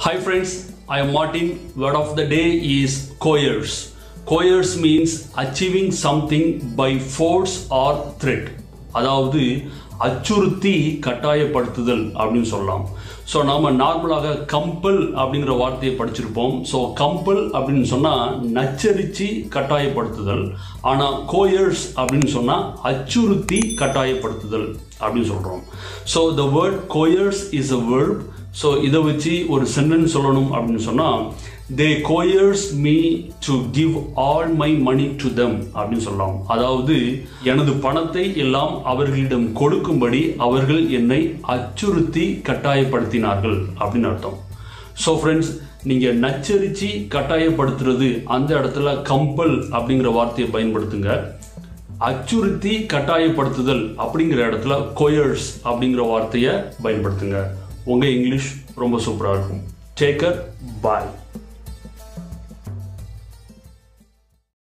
Hi friends, I am Martin. Word of the day is coerce. Coerce means achieving something by force or threat. அதாவது அச்சுறுத்தி கட்டாயப்படுத்துதல் அப்படின்னு சொல்லலாம் so நாம் நார்மலாக கம்பல் அப்படிங்கிற வார்த்தையை படிச்சிருப்போம் ஸோ கம்பல் அப்படின்னு சொன்னால் நச்சரித்து கட்டாயப்படுத்துதல் ஆனால் கோயர்ஸ் அப்படின்னு சொன்னால் அச்சுறுத்தி கட்டாயப்படுத்துதல் அப்படின்னு சொல்கிறோம் so the word coerce is a word so இதை வச்சு ஒரு சென்டென்ஸ் சொல்லணும் அப்படின்னு சொன்னால் they coerce me to give all my money to them அப்படின்னு சொல்லலாம் அதாவது எனது பணத்தை எல்லாம் அவர்களிடம் கொடுக்கும்படி அவர்கள் என்னை அச்சுறுத்தி கட்டாயப்படுத்தினார்கள் அப்படின்னு அர்த்தம் ஸோ ஃப்ரெண்ட்ஸ் நீங்கள் நச்சரித்து கட்டாயப்படுத்துறது அந்த இடத்துல கம்பல் அப்படிங்கிற வார்த்தையை பயன்படுத்துங்க அச்சுறுத்தி கட்டாயப்படுத்துதல் அப்படிங்கிற இடத்துல கொயர்ஸ் அப்படிங்கிற வார்த்தையை பயன்படுத்துங்க உங்கள் இங்கிலீஷ் ரொம்ப சூப்பராக இருக்கும் டேக்கர் பாய்